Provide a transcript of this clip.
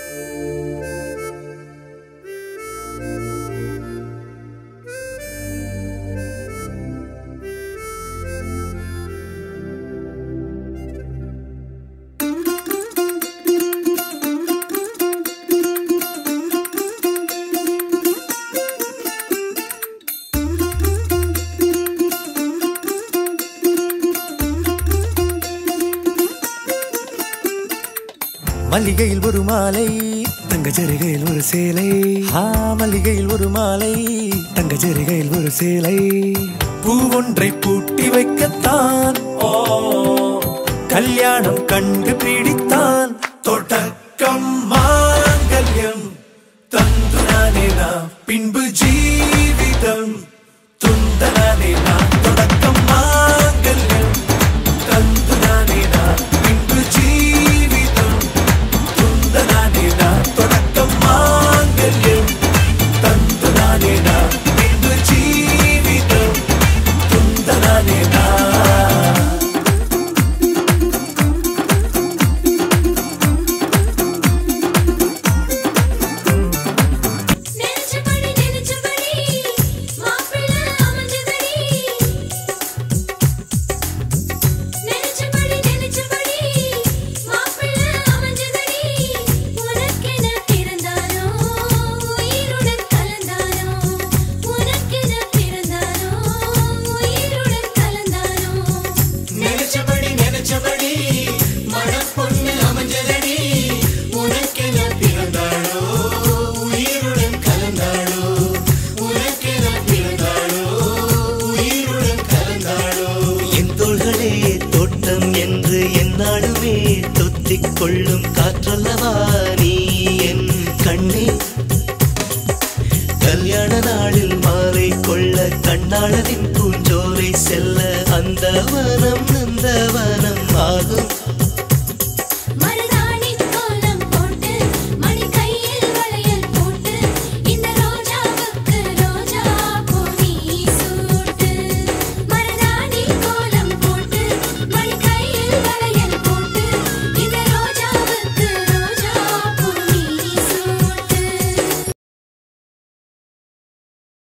மல்லிகையில் ஒரு மாலை தங்க ஜரிகையில் ஒரு சேலை ஆ மல்லிகையில் ஒரு மாலை தங்க ஜரிகையில் ஒரு சேலை பூ ஒன்றை பூட்டி வைக்கத்தான் ஓ கல்யாணம் கண்டு பிடித்தான் தொடக்கம் மாங்கல்யம் தந்து நானே நான் பின்பு ஜீவிதம் துந்த நானே நான் தொடக்கம் மாங்கல்யம் தந்து நானே நான் பின்பு ஜீவிதம் துந்த நானே நான் தொடக்கம் மாங்கல்யம் தந்து நானே நான் பின்பு ஜீவிதம் துந்த நானே நான் நெஞ்சபடி நெஞ்சபடி மாப்பிள்ளை அமைஞ்சதடி நெஞ்சபடி நெஞ்சபடி மாப்பிள்ளை அமைஞ்சதடி உனக்கென பிறந்தானோ உயிருடன் கலந்தானோ உனக்கென பிறந்தானோ உயிருடன் கலந்தானோ நினைச்சபடி நினைச்சபடி மணப்பொண்ணு அமைஞ்சதடி உனக்கென பிறந்தாளோ உயிருடன் கலந்தாளோ உனக்கென பிறந்தாளோ உயிருடன் கலந்தாளோ என் தோள்களே தோட்டம் என்று என்னாலுமே தொத்திக் கொள்ளும் காற்றல்லவா நீ என் கண்ணே கல்யாண நாளில் மாலை கொள்ள கண்ணாளரின் பூஞ்சோரை செல்ல அந்த வனம் நந்தவனம்